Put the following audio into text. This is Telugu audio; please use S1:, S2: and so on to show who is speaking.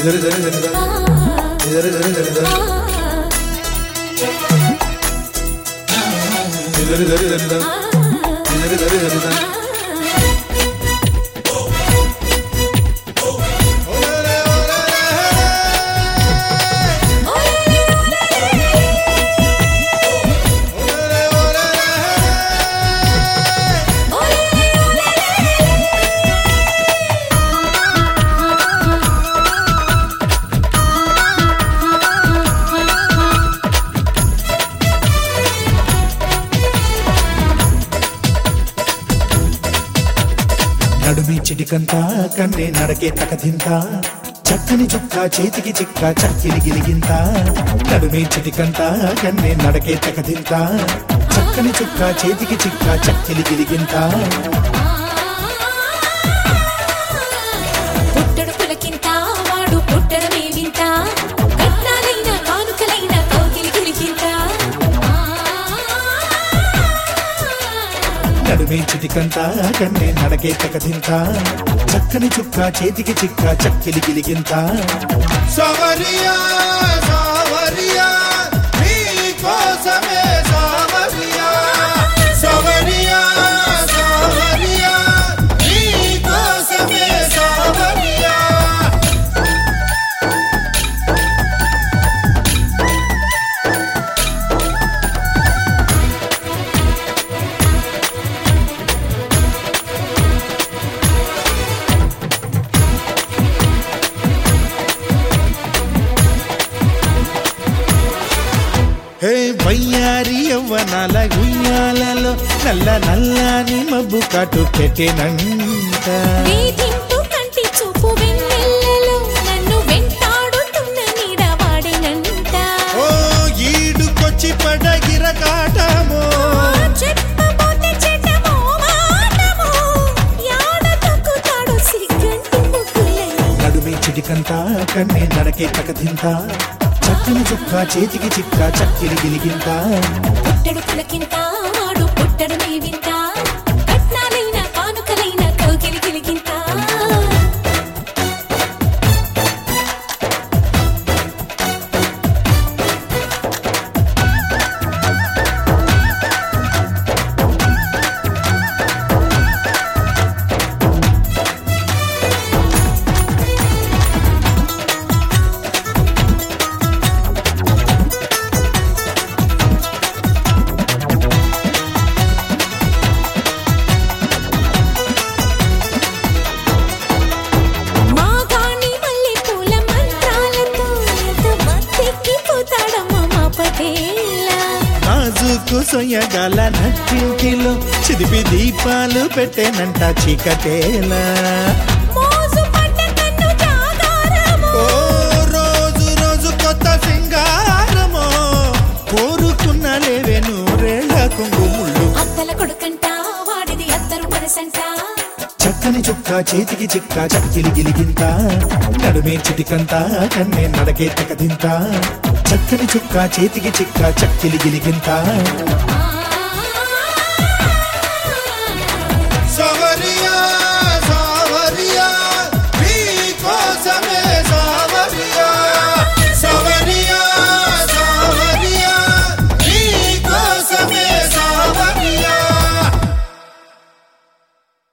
S1: ఇదరి దరి దరి దరి ఇదరి దరి దరి దరి ఇదరి దరి దరి దరి ఇదరి దరి దరి దరి
S2: నడుమి చిటికంత కన్నే నడకే తకదింత చక్కని చుక్క చేతికి చిక్క చక్కిలి గిలిగింత నడుమి చిటికంత కన్నే నడకే తకదింత చక్కని చుక్క చేతికి చిక్క చక్కిలి గిలిగింత
S3: పుట్టడు పులకింత వాడు పుట్టడమే వింత కట్నాలైన కానుకలైన కౌగిలి గిలికింత
S2: నడుమి చిటికంత కన్నే నడకే తకదింత చక్కని చుక్క చేతికి చిక్క చక్కిలి గిలిగింత
S1: సవరియా సవరియా నీకోసమే సవరియా సవరియా సవరియా నీకోసమే సవరియా
S2: హే వయ్యారి యవ్వనాల ఉయ్యాలలో నల్ల నల్లని మబ్బు కాటు పెట్టేనంట
S3: వేధింపు కంటి చూపు వెన్నెల్లలో నన్ను వెంటాడుతున్న నీడ వాడినంట
S2: ఓ ఈడుకొచ్చి పడగిర కాటమో
S3: చెప్పబోతే చెడ్డమో మాటమో యాడ తొక్కుతాడు సిగ్గంటి ముగ్గులని
S2: నడుమి చిటికంత కన్నే నడకే తకదింత చక్కని చుక్క చేతికి చిక్క చక్కిలి గిలిగింత
S3: పుట్టడు పులకింత వాడు పుట్టడు వింత కట్నాలైన కానుకలైన కౌగిలి గిలిగింత మాగాణి మల్లె పూల మంత్రాలతో ఎంత మత్తెక్కిపోతాడమ్మ మా పటేలా
S2: నాజుకు సొయ్యగల నట్టింటిలో చిదిపి దీపాలు పెట్టేనంట చీకటేలా
S3: మోజు పడ్డ కన్ను జాగారము
S2: ఓ రోజు రోజు కొత్త సింగారమో కోరుకున్న లేవే నూరేళ్ల కుంగుముళ్ళు
S3: అత్తల కొడుకంట వాడిది అత్తరు మనసంట
S2: చక్కని చుక్క చేతికి చిక్క చక్కిలి గిలిగింత నడుమే చిటికంత కన్నే నడకే తకదింత చక్కని చుక్క చేతికి చిక్క చక్కిలి గిలిగింత
S3: ఆ